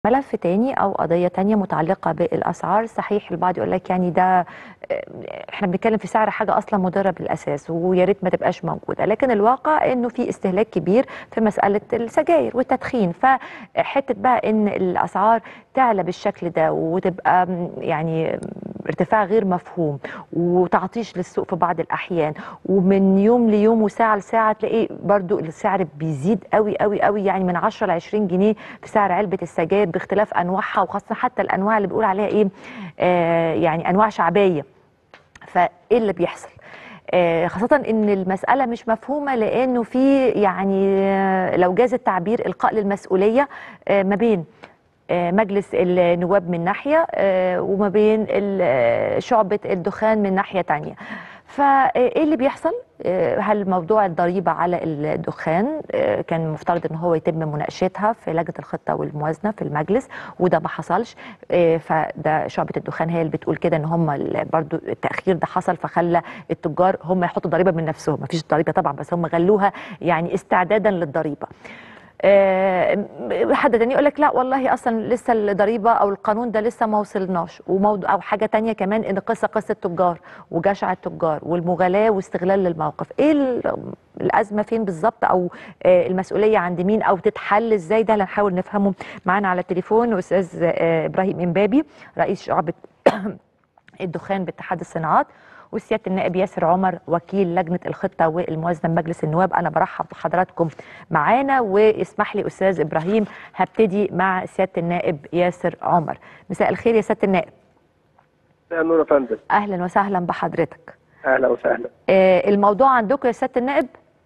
ملف تاني او قضيه تانية متعلقه بالاسعار صحيح البعض يقول لك يعني ده احنا بنتكلم في سعر حاجه اصلا مضره بالاساس ويا ريت ما تبقاش موجوده لكن الواقع انه في استهلاك كبير في مساله السجاير والتدخين فحته بقى ان الاسعار تعلى بالشكل ده وتبقى يعني ارتفاع غير مفهوم وتعطيش للسوق في بعض الاحيان ومن يوم ليوم وساعه لساعه تلاقي برضو السعر بيزيد قوي قوي قوي يعني من 10 ل 20 جنيه في سعر علبه السجاير باختلاف انواعها وخاصه حتى الانواع اللي بيقول عليها ايه آه يعني انواع شعبيه فايه اللي بيحصل آه خاصة ان المسألة مش مفهومة لانه في يعني آه لو جاز التعبير القاء للمسؤولية آه ما بين مجلس النواب من ناحية وما بين شعبة الدخان من ناحية تانية فايه اللي بيحصل هل موضوع الضريبه على الدخان كان المفترض ان هو يتم مناقشتها في لجنه الخطه والموازنه في المجلس وده ما حصلش فده شعبه الدخان هي اللي بتقول كده ان هم برضو التاخير ده حصل فخلى التجار هم يحطوا ضريبه من نفسهم ما فيش ضريبه طبعا بس هم غلوها يعني استعدادا للضريبه أه حد تاني يقول لك لا والله اصلا لسه الضريبه او القانون ده لسه ما وصلناش وموضوع او حاجه تانية كمان ان قصه قصه تجار وجشع التجار والمغالاه واستغلال للموقف ايه الازمه فين بالظبط او أه المسؤوليه عند مين او تتحل ازاي ده هنحاول نفهمه معانا على التليفون استاذ أه ابراهيم امبابي رئيس شعبه الدخان باتحاد الصناعات وسياده النائب ياسر عمر وكيل لجنه الخطه والموازنه بمجلس النواب انا برحب بحضراتكم معانا واسمح لي استاذ ابراهيم هبتدي مع سياده النائب ياسر عمر مساء الخير يا سياده النائب مساء النور يا فندم اهلا وسهلا بحضرتك اهلا وسهلا آه الموضوع عندكم يا سياده النائب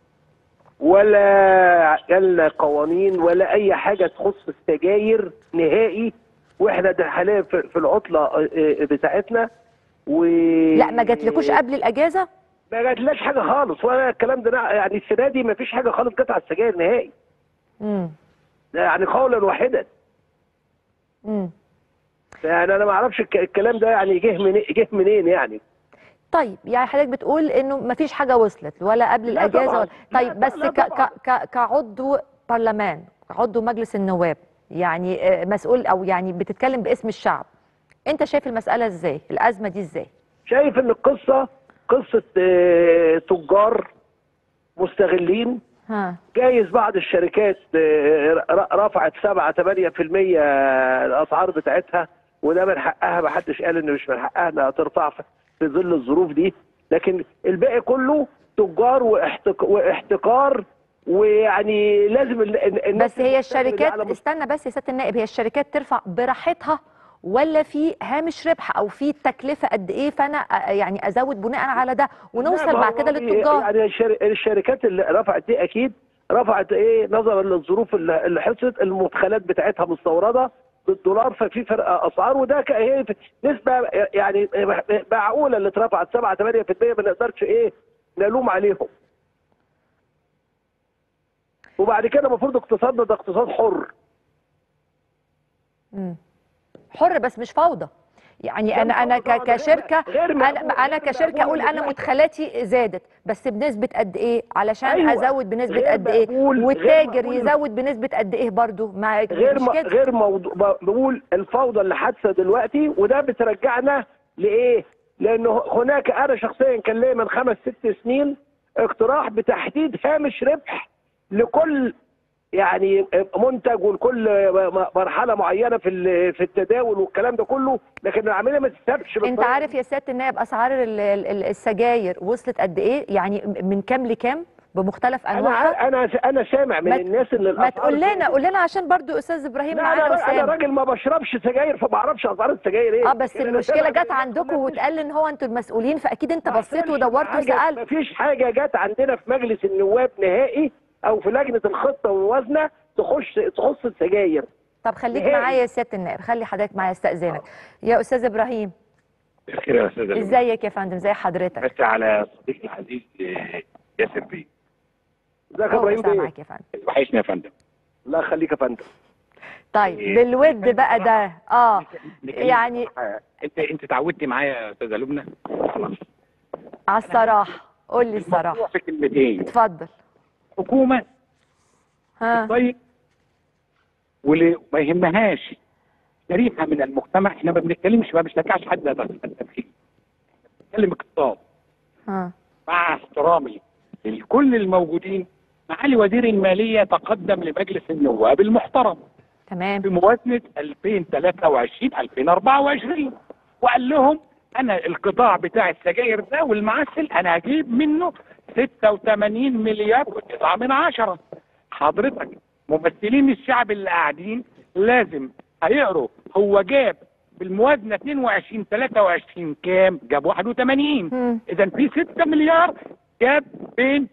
ولا جالنا قوانين ولا اي حاجه تخص السجاير نهائي واحنا حاليا في العطله بتاعتنا و لا ما جاتلكوش قبل الاجازه ما جاتلاش حاجه خالص ولا الكلام ده يعني السنه دي ما فيش حاجه خالص جت على السجاير نهائي امم يعني قولا واحدا امم يعني انا ما اعرفش الكلام ده يعني جه من جه منين يعني طيب يعني حضرتك بتقول انه ما فيش حاجه وصلت ولا قبل الاجازه ولا طيب لا بس لا ك ك ك كعضو برلمان عضو مجلس النواب يعني مسؤول او يعني بتتكلم باسم الشعب انت شايف المساله ازاي الازمه دي ازاي شايف ان القصه قصه اه تجار مستغلين ها جايز بعض الشركات اه رفعت 7 8% الاسعار بتاعتها وده من حقها ما حدش قال ان مش من حقها انها ترفع في ظل الظروف دي لكن الباقي كله تجار واحتك... واحتكار ويعني لازم بس هي الشركات استنى بس يا سياده النائب هي الشركات ترفع براحتها ولا في هامش ربح او في تكلفه قد ايه فانا يعني ازود بناء على ده ونوصل بعد كده للتجار يعني الشركات اللي رفعت دي اكيد رفعت ايه نظرا للظروف اللي حصلت المدخلات بتاعتها مستورده بالدولار ففي فرق اسعار وده هي نسبه يعني معقوله اللي اترفعت 7 8% ما نقدرش ايه نلوم عليهم وبعد كده المفروض اقتصادنا ده اقتصاد حر امم حر بس مش فوضى يعني انا انا كشركه انا انا كشركه اقول انا مدخلاتي زادت بس بنسبه قد ايه علشان أيوة ازود بنسبه قد ايه والتاجر يزود بنسبه قد ايه برضو مع غير مش كده غير موضوع بقول الفوضى اللي حادثه دلوقتي وده بترجعنا لايه لانه هناك انا شخصيا كان ليا من خمس ست سنين اقتراح بتحديد هامش ربح لكل يعني منتج ولكل مرحله معينه في في التداول والكلام ده كله لكن العمليه ما تتسابش انت عارف يا سياده النائب اسعار السجاير وصلت قد ايه يعني من كام لكام بمختلف انواعها انا انا انا سامع من الناس اللي ما تقول لنا قول لنا عشان برضو استاذ ابراهيم معانا انا, أنا راجل ما بشربش سجاير فما اعرفش اسعار السجاير ايه اه بس المشكله جت عندكم واتقال ان هو انتوا المسؤولين فاكيد انت بصيت ودورت وسالت مفيش حاجه جت عندنا في مجلس النواب نهائي او في لجنه الخطه والوزنه تخش تخص السجاير طب خليك معايا يا سياده النائب خلي حضرتك معايا استاذنك يا استاذ ابراهيم بخير يا استاذ ازيك يا فندم زي حضرتك بس على صديقي العزيز ياسر بيه ازيك يا ابراهيم بيه معاك يا فندم وحشني يا فندم الله يخليك يا فندم طيب بالود بقى ده اه يعني انت انت اتعودتي معايا يا استاذه لبنى خلاص على الصراحه قول لي الصراحه في كلمتين اتفضل حكومه ها طيب واللي ما يهمهاش شريحه من المجتمع احنا ما بنتكلمش ما بنشجعش حد هذا التدخين بنتكلم اقتصاد ها مع احترامي لكل الموجودين معالي وزير الماليه تقدم لمجلس النواب المحترم تمام في موازنه 2023 2024 وقال لهم انا القطاع بتاع السجاير ده والمعسل انا هجيب منه 86 مليار و9 من عشرة حضرتك ممثلين الشعب اللي قاعدين لازم هيقروا هو جاب بالموازنه 22 23 كام؟ جاب 81 مم. اذا في 6 مليار جاب بين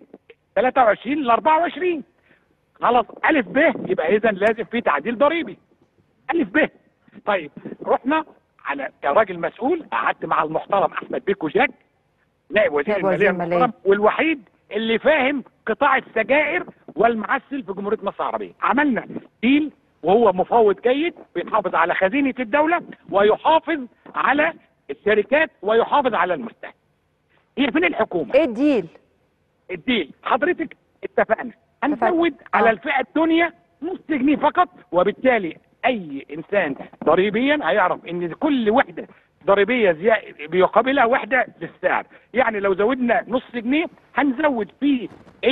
23 ل 24 خلاص الف ب يبقى اذا لازم في تعديل ضريبي الف ب طيب رحنا على كراجل مسؤول قعدت مع المحترم احمد بيكو جاك نائب وزير نائب وزير الماليه المالية. المحترم والوحيد اللي فاهم قطاع السجائر والمعسل في جمهوريه مصر العربيه عملنا ديل وهو مفاوض جيد بيحافظ على خزينه الدوله ويحافظ على الشركات ويحافظ على المستهلك هي فين الحكومه ايه الديل الديل حضرتك اتفقنا اتفقنا. هنزود آه. على الفئه الدنيا نص جنيه فقط وبالتالي اي انسان ضريبيا هيعرف ان كل وحده ضريبيه زي... بيقابلها وحده للسعر يعني لو زودنا نص جنيه هنزود في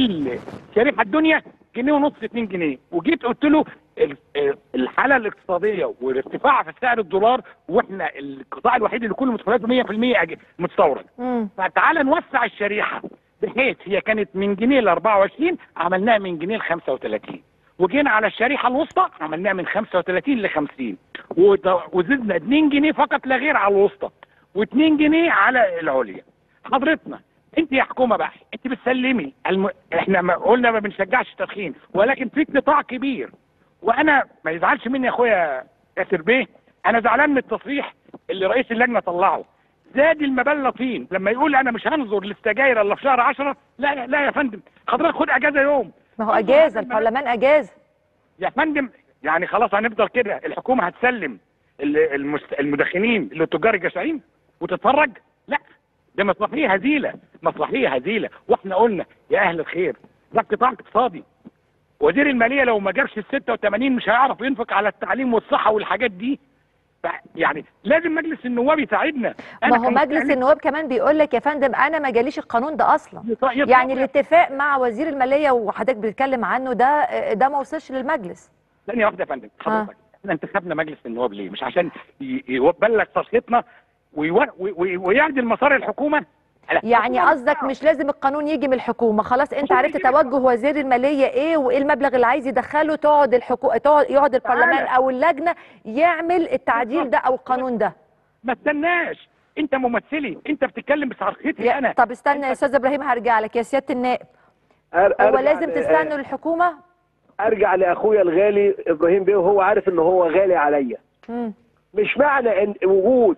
الشريحه الدنيا جنيه ونص 2 جنيه وجيت قلت له ال- ال- الحاله الاقتصاديه والارتفاع في سعر الدولار واحنا القطاع الوحيد اللي كل مدخلاته 100% أج- مستورد مم. فتعالى نوسع الشريحه بحيث هي كانت من جنيه ل 24 عملناها من جنيه ل 35 وجينا على الشريحه الوسطى عملناها من 35 ل 50 وت- وزدنا 2 جنيه فقط لا غير على الوسطى و2 جنيه على العليا حضرتنا انت يا حكومه بقى انت بتسلمي الم... احنا ما قلنا ما بنشجعش التدخين ولكن في قطاع كبير وانا ما يزعلش مني يا اخويا ياسر بيه انا زعلان من التصريح اللي رئيس اللجنه طلعه زاد المبلغ طين لما يقول انا مش هنظر للسجاير الا في شهر 10 لا لا يا فندم حضرتك خد اجازه يوم ما هو انظر اجازه هذا المبلغ. البرلمان اجازه يا فندم يعني خلاص هنفضل كده الحكومه هتسلم ال- المست... المدخنين للتجار الجشعين وتتفرج لا ده مسرحيه هزيله مسرحيه هزيله واحنا قلنا يا اهل الخير ده قطاع اقتصادي وزير الماليه لو ما جابش ال 86 مش هيعرف ينفق على التعليم والصحه والحاجات دي ف- يعني لازم مجلس النواب يساعدنا ما هو كمستهلك مجلس النواب كمان بيقول لك يا فندم انا ما جاليش القانون ده اصلا يط- يطلع- يعني الاتفاق مع وزير الماليه وحضرتك بتتكلم عنه ده ده ما وصلش للمجلس ثانية واحدة يا فندم حضرتك احنا انتخبنا مجلس النواب ليه؟ مش عشان ي- يبلغ صرختنا ويو- وي- وي- ويعدل مسار الحكومة لا، يعني الحكومة قصدك بتاعه. مش لازم القانون يجي من الحكومه خلاص انت الحكومة عرفت يجي من توجه وزير الماليه ايه وايه المبلغ اللي عايز يدخله تقعد الحكو... تقعد يقعد البرلمان تعالى. او اللجنه يعمل التعديل ده او القانون ده ما استناش انت ممثلي انت بتتكلم بصرختي يا- انا طب استنى يا استاذ ابراهيم هرجع لك يا سياده النائب أر- هو أرجع لازم ل- تستنوا الحكومه ارجع لاخويا الغالي ابراهيم بيه وهو عارف ان هو غالي عليا مم. مش معنى ان وجود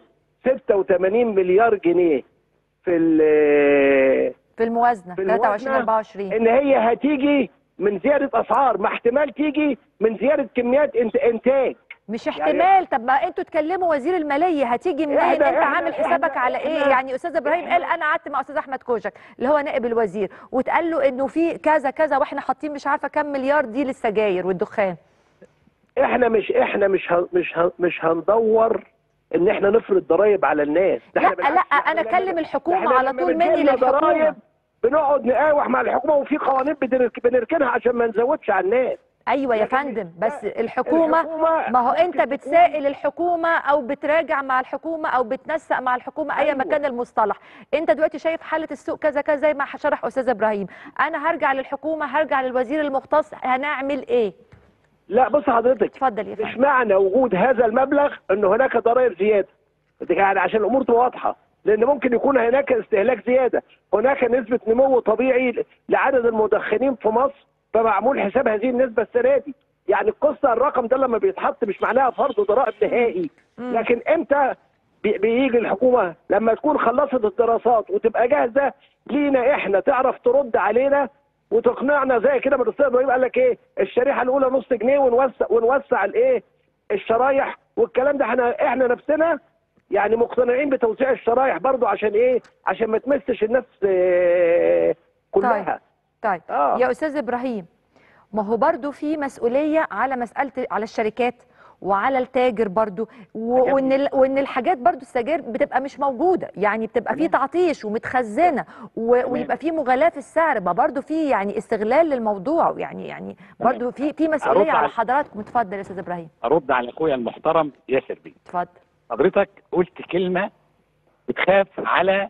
86 مليار جنيه في ال- في الموازنه في 23 الموازنة 24 ان هي هتيجي من زياده اسعار ما احتمال تيجي من زياده كميات انت انتاج مش احتمال طب ما انتوا تكلموا وزير الماليه هتيجي منين إحنا- انت إحنا- عامل حسابك إحنا- على ايه إحنا- يعني استاذ ابراهيم قال انا قعدت مع استاذ احمد كوجك اللي هو نائب الوزير واتقال له انه في كذا كذا واحنا حاطين مش عارفه كام مليار دي للسجاير والدخان احنا مش احنا مش ه... مش ه... مش هندور ان احنا نفرض ضرائب على الناس ده لا إحنا بالعكس، لا إحنا انا لما- اكلم الحكومه إحنا على لما طول مني بتجيلنا للحكومه ضرايب بنقعد نقاوح مع الحكومه وفي قوانين بنرك- بنركنها عشان ما نزودش على الناس ايوه يا لكن فندم بس لا، الحكومه الحكومة ما هو انت ممكن تكون- بتسائل الحكومه او بتراجع مع الحكومه او بتنسق مع الحكومه ايا ما أيوة. كان المصطلح انت دلوقتي شايف حاله السوق كذا كذا زي ما شرح استاذ ابراهيم انا هرجع للحكومه هرجع للوزير المختص هنعمل ايه لا بص حضرتك اتفضل يا مش فندم معنى وجود هذا المبلغ ان هناك ضرائب زياده ده يعني عشان الامور تبقى واضحه لان ممكن يكون هناك استهلاك زياده هناك نسبه نمو طبيعي لعدد المدخنين في مصر فمعمول حساب هذه النسبه السنه دي يعني القصه الرقم ده لما بيتحط مش معناها فرض ضرائب نهائي مم. لكن امتى بي- بيجي الحكومه لما تكون خلصت الدراسات وتبقى جاهزه لينا احنا تعرف ترد علينا وتقنعنا زي كده ما الاستاذ ابراهيم قال لك ايه الشريحه الاولى نص جنيه ونوسع ونوسع الايه الشرايح والكلام ده احنا احنا نفسنا يعني مقتنعين بتوسيع الشرايح برضو عشان ايه عشان ما تمسش الناس اه كلها طيب آه. يا استاذ ابراهيم ما هو برضو في مسؤوليه على مساله على الشركات وعلى التاجر برضو و- عجبني. وان ال- وان الحاجات برضو السجاير بتبقى مش موجوده يعني بتبقى في تمام. تعطيش ومتخزنه و- تمام. ويبقى في مغالاه في السعر ما برضو في يعني استغلال للموضوع يعني يعني تمام. برضو في في مسؤوليه أرد على على- حضراتكم اتفضل يا استاذ ابراهيم ارد على اخويا المحترم ياسر بيه اتفضل حضرتك قلت كلمه بتخاف على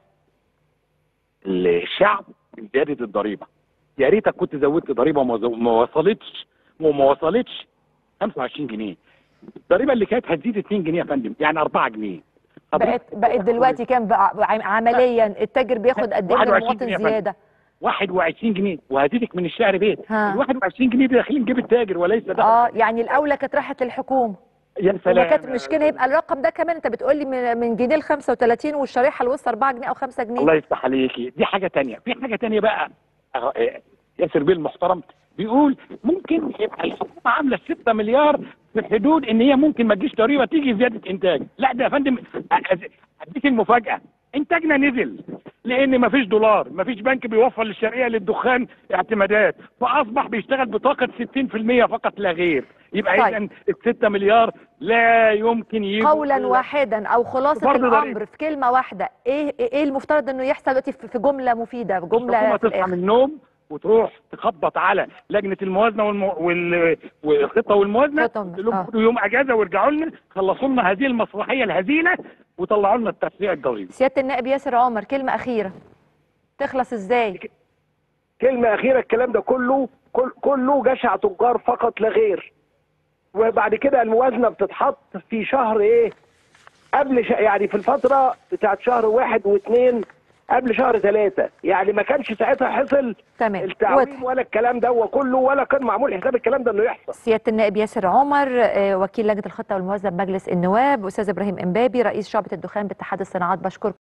الشعب من زياده الضريبه يا ريتك كنت زودت ضريبه وما زو- ما وصلتش وما وصلتش 25 جنيه الضريبه اللي كانت هتزيد 2 جنيه يا فندم يعني 4 جنيه بقت بقت دلوقتي كام بقى عم- عمليا التاجر بياخد قد ايه من 21 المواطن جنيه يا فندم. زياده 21 جنيه وهزيدك من الشهر بيت ها. ال 21 جنيه دي داخلين جيب التاجر وليس ده اه يعني الاولى كانت راحت للحكومه يا وما سلام كانت مش كده يبقى الرقم ده كمان انت بتقول لي من من جنيه ل 35 والشريحه الوسطى 4 جنيه او 5 جنيه الله يفتح عليكي دي حاجه تانية في حاجه تانية بقى أه، آه، ياسر بيه المحترم بيقول ممكن يبقى الحكومه عامله 6 مليار في حدود ان هي ممكن ما تجيش ضريبه تيجي زياده انتاج لا ده يا فندم أ- أ- اديك المفاجاه انتاجنا نزل لان ما فيش دولار ما فيش بنك بيوفر للشرقيه للدخان اعتمادات فاصبح بيشتغل بطاقه 60% فقط لا غير يبقى طيب. اذا ال 6 مليار لا يمكن يجوا قولا واحدا او خلاصه فرض ضريبة. الامر في كلمه واحده ايه ايه المفترض انه يحصل دلوقتي في في جمله مفيده في جمله الحكومه في تصحى الاخر من النوم وتروح تخبط على لجنه الموازنه والمو... وال... والخطه والموازنه خطة، تقول لهم آه. خدوا يوم اجازه وارجعوا لنا خلصوا لنا هذه المسرحيه الهزيله وطلعوا لنا التشريع الضريبي سياده النائب ياسر عمر كلمه اخيره تخلص ازاي كلمة أخيرة الكلام ده كله كل كله جشع تجار فقط لا غير وبعد كده الموازنة بتتحط في شهر إيه قبل ش... يعني في الفترة بتاعت شهر واحد واثنين قبل شهر ثلاثة يعني ما كانش ساعتها حصل تمام التعويم واضح ولا الكلام ده وكله ولا كان معمول حساب الكلام ده انه يحصل سياده النائب ياسر عمر آه، وكيل لجنه الخطه والموازنه بمجلس النواب استاذ ابراهيم امبابي رئيس شعبه الدخان باتحاد الصناعات بشكركم